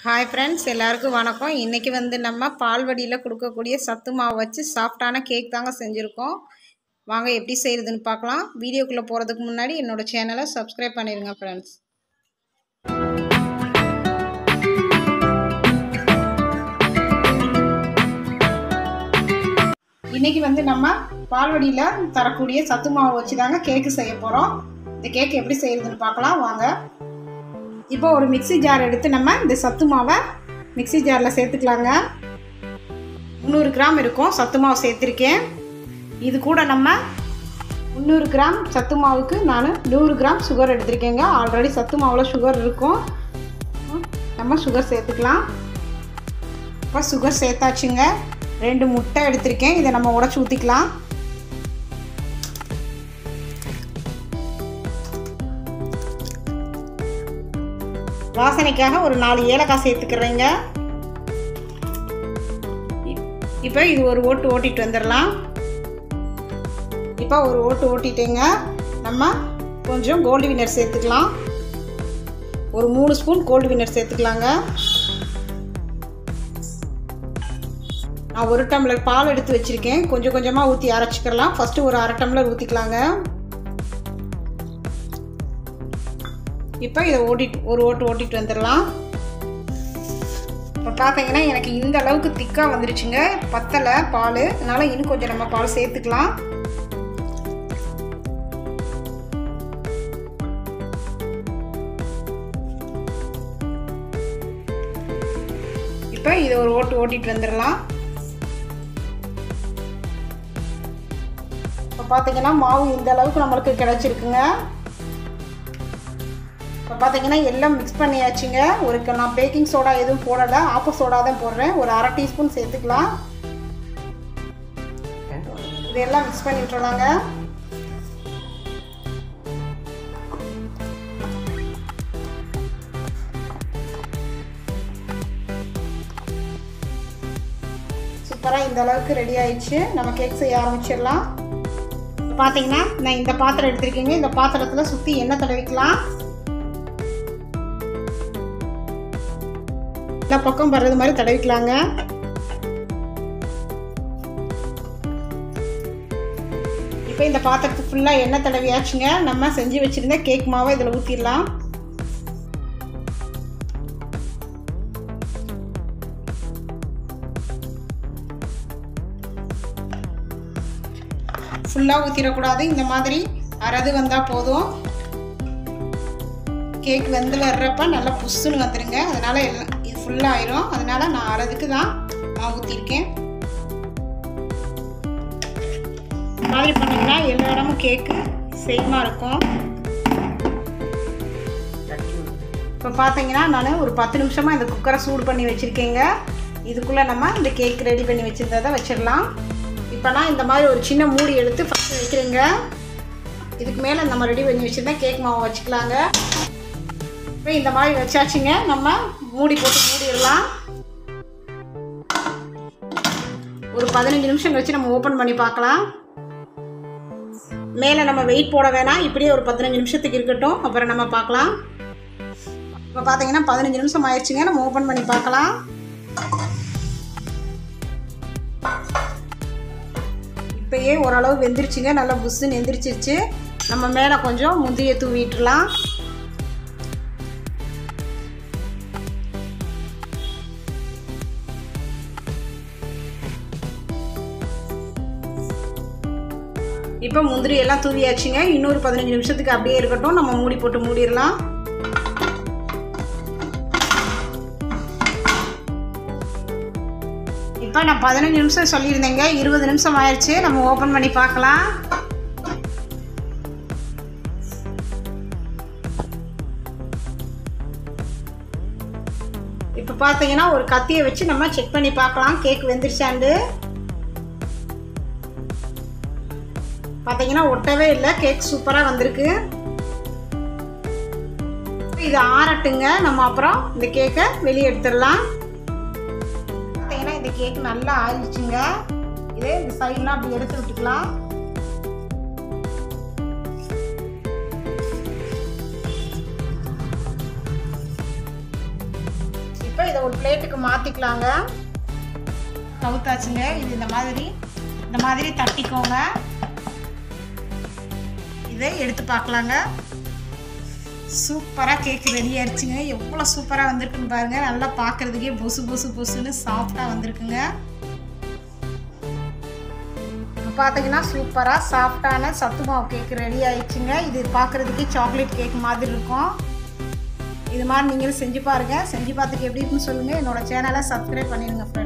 hi friends எல்லாருக்கும் வணக்கம் இன்றைக்கி வந்து நம்ம பால்வடியில் கொடுக்கக்கூடிய சத்து மாவு வச்சு சாஃப்டான கேக் தாங்க செஞ்சுருக்கோம் வாங்க எப்படி செய்கிறதுன்னு பார்க்கலாம் வீடியோக்குள்ளே போகிறதுக்கு முன்னாடி என்னோடய சேனலை சப்ஸ்கிரைப் பண்ணிடுங்க ஃப்ரெண்ட்ஸ் இன்றைக்கி வந்து நம்ம பால்வடியில் தரக்கூடிய சத்து மாவு வச்சு தாங்க கேக்கு செய்ய போகிறோம் இந்த கேக் எப்படி செய்கிறதுன்னு பார்க்கலாம் வாங்க இப்போ ஒரு மிக்ஸி ஜார் எடுத்து நம்ம இந்த சத்து மாவை மிக்ஸி ஜாரில் சேர்த்துக்கலாங்க முந்நூறு கிராம் இருக்கும் சத்து மாவு சேர்த்துருக்கேன் இது கூட நம்ம முந்நூறு கிராம் சத்து மாவுக்கு நான் நூறு கிராம் சுகர் எடுத்திருக்கேங்க ஆல்ரெடி சத்து மாவில் சுகர் இருக்கும் நம்ம சுகர் சேர்த்துக்கலாம் இப்போ சுகர் சேர்த்தாச்சுங்க ரெண்டு முட்டை எடுத்திருக்கேன் இதை நம்ம உடச்சி ஊற்றிக்கலாம் வாசனைக்காக ஒரு நாலு ஏலக்காய் சேர்த்துக்கிறேங்க இப்போ இது ஒரு ஓட்டு ஓட்டிட்டு வந்துடலாம் இப்போ ஒரு ஓட்டு ஓட்டிட்டேங்க நம்ம கொஞ்சம் கோல்டு வினர் சேர்த்துக்கலாம் ஒரு மூணு ஸ்பூன் கோல்டு வினர் சேர்த்துக்கலாங்க நான் ஒரு டம்ளர் பால் எடுத்து வச்சுருக்கேன் கொஞ்சம் கொஞ்சமாக ஊற்றி அரைச்சிக்கலாம் ஃபஸ்ட்டு ஒரு அரை டம்ளர் ஊற்றிக்கலாங்க இப்போ இதை ஓட்டிட்டு ஒரு ஓட்டு ஓட்டிட்டு வந்துடலாம் இப்போ பார்த்தீங்கன்னா எனக்கு இந்த அளவுக்கு திக்காக வந்துருச்சுங்க பத்தலை பால் அதனால் இன்னும் கொஞ்சம் நம்ம பால் சேர்த்துக்கலாம் இப்போ இதை ஒரு ஓட்டு ஓட்டிட்டு வந்துடலாம் இப்போ பார்த்தீங்கன்னா மாவு இந்த அளவுக்கு நம்மளுக்கு கிடச்சிருக்குங்க இப்போ பார்த்தீங்கன்னா எல்லாம் மிக்ஸ் பண்ணியாச்சுங்க ஒரு நான் பேக்கிங் சோடா எதுவும் போடலை ஆப்ப சோடா தான் போடுறேன் ஒரு அரை டீஸ்பூன் சேர்த்துக்கலாம் இதெல்லாம் மிக்ஸ் பண்ணி விட்டுறலாங்க சூப்பராக இந்த அளவுக்கு ரெடி ஆயிடுச்சு நம்ம கேக் செய்ய ஆரம்பிச்சிடலாம் பார்த்தீங்கன்னா நான் இந்த பாத்திரம் எடுத்திருக்கீங்க இந்த பாத்திரத்தில் சுற்றி எண்ணெய் தடவிக்கலாம் எல்லா பக்கம் வர்றது மாதிரி தடவிக்கலாங்க இப்போ இந்த பாத்திரத்துக்கு ஃபுல்லாக எண்ணெய் தடவியாச்சுங்க நம்ம செஞ்சு வச்சுருந்த கேக் மாவை இதில் ஊற்றிடலாம் ஃபுல்லாக ஊற்றிடக்கூடாது இந்த மாதிரி அறது வந்தால் போதும் கேக் வெந்து வர்றப்ப நல்லா புஷ்ஷுன்னு வந்துடுங்க அதனால் எல்லாம் இது ஃபுல்லாக ஆயிரும் அதனால் நான் அறதுக்கு தான் நான் ஊற்றிருக்கேன் மாதிரி பண்ணிங்கன்னா எல்லா இடமும் கேக்கு சேமாக இருக்கும் இப்போ பார்த்தீங்கன்னா நான் ஒரு பத்து நிமிஷமாக இந்த குக்கரை சூடு பண்ணி வச்சுருக்கேங்க இதுக்குள்ளே நம்ம இந்த கேக் ரெடி பண்ணி வச்சுருந்ததை வச்சிடலாம் இப்போ நான் இந்த மாதிரி ஒரு சின்ன மூடி எடுத்து ஃபஸ்ட்டு வைக்கிறேங்க இதுக்கு மேலே நம்ம ரெடி பண்ணி வச்சுருந்தா கேக் மாவை வச்சுக்கலாங்க இப்போ இந்த மாதிரி வச்சாச்சுங்க நம்ம மூடி போட்டு மூடிடலாம் ஒரு பதினஞ்சு நிமிஷம் கழிச்சு நம்ம ஓப்பன் பண்ணி பார்க்கலாம் மேலே நம்ம வெயிட் போட வேணாம் இப்படியே ஒரு பதினஞ்சு நிமிஷத்துக்கு இருக்கட்டும் அப்புறம் நம்ம பார்க்கலாம் இப்போ பார்த்தீங்கன்னா பதினஞ்சு நிமிஷம் ஆயிடுச்சுங்க நம்ம ஓப்பன் பண்ணி பார்க்கலாம் இப்போயே ஓரளவு வெந்துருச்சுங்க நல்லா புஷ்ஷுன்னு எந்திரிச்சிருச்சு நம்ம மேலே கொஞ்சம் முந்திரியை தூவிட்டுலாம் இப்போ முந்திரி எல்லாம் தூவியாச்சுங்க இன்னொரு பதினஞ்சு நிமிஷத்துக்கு அப்படியே இருக்கட்டும் நம்ம மூடி போட்டு மூடிடலாம் இப்போ நான் பதினஞ்சு நிமிஷம் சொல்லியிருந்தேங்க இருபது நிமிஷம் ஆயிடுச்சு நம்ம ஓப்பன் பண்ணி பார்க்கலாம் இப்போ பார்த்தீங்கன்னா ஒரு கத்தியை வச்சு நம்ம செக் பண்ணி பார்க்கலாம் கேக் வெந்துருச்சாண்டு பார்த்தீங்கன்னா ஒட்டவே இல்லை கேக் சூப்பராக வந்திருக்கு இது ஆறட்டுங்க நம்ம அப்புறம் இந்த கேக்கை வெளியே எடுத்துடலாம் பார்த்தீங்கன்னா இந்த கேக் நல்லா ஆறிடுச்சுங்க இதே இந்த சைட்லாம் அப்படி எடுத்து விட்டுக்கலாம் இப்போ இதை ஒரு பிளேட்டுக்கு மாற்றிக்கலாங்க கவுத்தாச்சுங்க இது இந்த மாதிரி இந்த மாதிரி தட்டிக்கோங்க இதை எடுத்து பார்க்கலாங்க சூப்பராக கேக் ரெடி ஆயிடுச்சுங்க எவ்வளோ சூப்பராக வந்திருக்குன்னு பாருங்கள் நல்லா பார்க்குறதுக்கே பொசு பொசு பொசுன்னு சாஃப்டாக வந்திருக்குங்க பார்த்தீங்கன்னா சூப்பராக சாஃப்டான சத்து மாவு கேக் ரெடி ஆயிடுச்சுங்க இது பார்க்குறதுக்கே சாக்லேட் கேக் மாதிரி இருக்கும் இது மாதிரி நீங்களும் செஞ்சு பாருங்கள் செஞ்சு பார்த்துட்டு எப்படி இருக்குன்னு சொல்லுங்கள் என்னோடய சேனலை சப்ஸ்கிரைப் பண்ணிடுங்க ஃப்ரெண்ட்